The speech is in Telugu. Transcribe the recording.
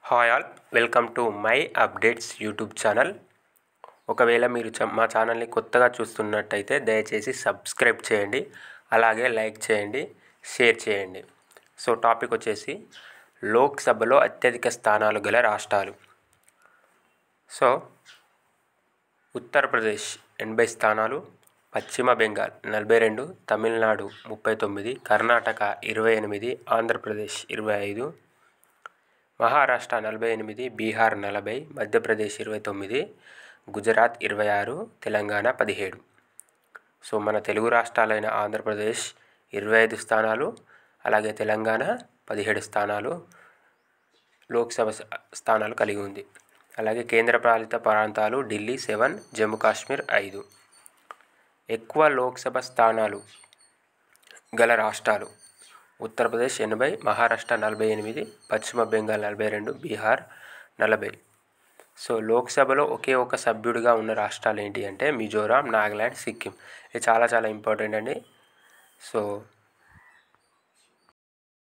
hi all welcome to my updates YouTube channel ఒకవేళ మీరు చ- మా ఛానల్ని కొత్తగా చూస్తున్నట్టయితే దయచేసి సబ్స్క్రైబ్ చేయండి అలాగే లైక్ చేయండి షేర్ చేయండి సో టాపిక్ వచ్చేసి లోక్సభలో అత్యధిక స్థానాలు గల రాష్ట్రాలు సో ఉత్తరప్రదేశ్ ఎనభై స్థానాలు పశ్చిమ బెంగాల్ నలభై రెండు తమిళనాడు ముప్పై తొమ్మిది కర్ణాటక ఇరవై ఎనిమిది ఆంధ్రప్రదేశ్ ఇరవై ఐదు మహారాష్ట్ర నలభై ఎనిమిది బీహార్ నలభై మధ్యప్రదేశ్ ఇరవై తొమ్మిది గుజరాత్ ఇరవై ఆరు తెలంగాణ పదిహేడు సో మన తెలుగు రాష్ట్రాలైన ఆంధ్రప్రదేశ్ ఇరవై ఐదు స్థానాలు అలాగే తెలంగాణ పదిహేడు స్థానాలు లోక్సభ స- స్థానాలు కలిగి ఉంది అలాగే కేంద్రపాలిత ప్రాంతాలు ఢిల్లీ సెవెన్ జమ్మూ కాశ్మీర్ ఐదు ఎక్కువ లోక్సభ స్థానాలు గల రాష్ట్రాలు ఉత్తరప్రదేశ్ ఎనభై మహారాష్ట్ర నలభై ఎనిమిది పశ్చిమ బెంగాల్ నలభై రెండు బీహార్ నలభై సో లోక్సభలో ఒకే ఒక సభ్యుడిగా ఉన్న రాష్ట్రాలు ఏంటి అంటే మిజోరాం నాగాలాండ్ సిక్కిం ఇది చాలా చాలా ఇంపార్టెంట్ అండి సో